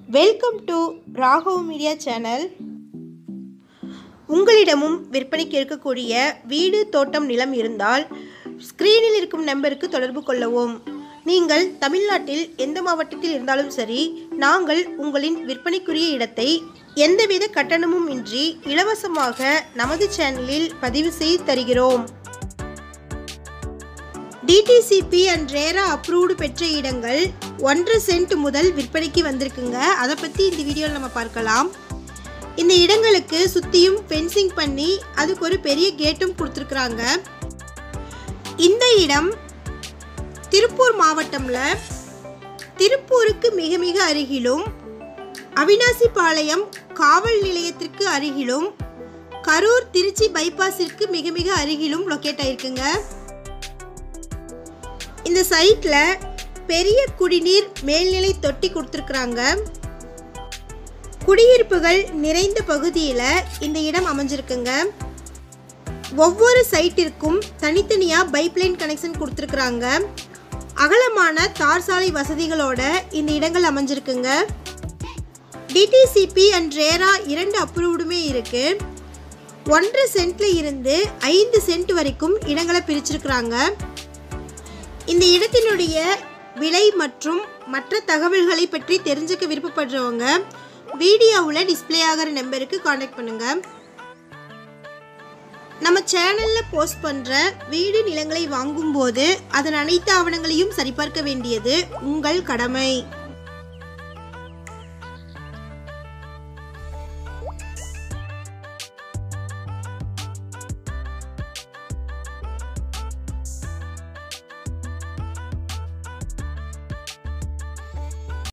welcome to Raghav media channel உங்களிடமும் விற்பனைக்கு இருக்கக்கூடிய வீடு தோட்டம் நிலம் இருந்தால் ஸ்க்ரீனில் இருக்கும் நம்பருக்கு தொடர்பு கொள்ளவும் நீங்கள் தமிழ்நாட்டில் எந்த மாவட்டத்தில் இருந்தாலும் சரி நாங்கள் உங்களின் விற்பனைக்குரிய இடத்தை எந்தவித கட்டணமும் இன்றி இலவசமாக நமது சேனலில் பதிவு செய்து தருகிறோம் டிடிசிபி அண்ட் ரேரா அப்ரூவ்டு பெற்ற இடங்கள் ஒன்றரை சென்ட் முதல் விற்பனைக்கு வந்திருக்குங்க அதை பற்றி இந்த வீடியோவில் நம்ம பார்க்கலாம் இந்த இடங்களுக்கு சுற்றியும் ஃபென்சிங் பண்ணி அதுக்கு ஒரு பெரிய கேட்டும் கொடுத்துருக்குறாங்க இந்த இடம் திருப்பூர் மாவட்டம்ல திருப்பூருக்கு மிக மிக அருகிலும் அவினாசிபாளையம் காவல் நிலையத்திற்கு அருகிலும் கரூர் திருச்சி பைபாஸிற்கு மிக மிக அருகிலும் லொக்கேட் ஆயிருக்குங்க இந்த சைட்டில் பெரிய குடிநீர் மேல்நிலை தொட்டி கொடுத்துருக்குறாங்க குடியிருப்புகள் நிறைந்த பகுதியில் இந்த இடம் அமைஞ்சிருக்குங்க ஒவ்வொரு சைட்டிற்கும் தனித்தனியாக பைப்லைன் கனெக்ஷன் கொடுத்துருக்குறாங்க அகலமான தார் சாலை வசதிகளோட இந்த இடங்கள் அமைஞ்சிருக்குங்க டிடிசிபி அண்ட் ரேரா இரண்டு அப்ரூவ்டுமே இருக்கு ஒன்றரை சென்ட்ல இருந்து ஐந்து சென்ட் வரைக்கும் இடங்களை பிரிச்சிருக்கிறாங்க இந்த இடத்தினுடைய விலை மற்றும் மற்ற தகவல்களை பற்றி தெரிஞ்சுக்க விருப்பப்படுறவங்க வீடியோவில் டிஸ்ப்ளே ஆகிற நம்பருக்கு காண்டாக்ட் பண்ணுங்க நம்ம சேனலில் போஸ்ட் பண்ணுற வீடு நிலங்களை வாங்கும்போது அதன் அனைத்து ஆவணங்களையும் சரிபார்க்க வேண்டியது உங்கள் கடமை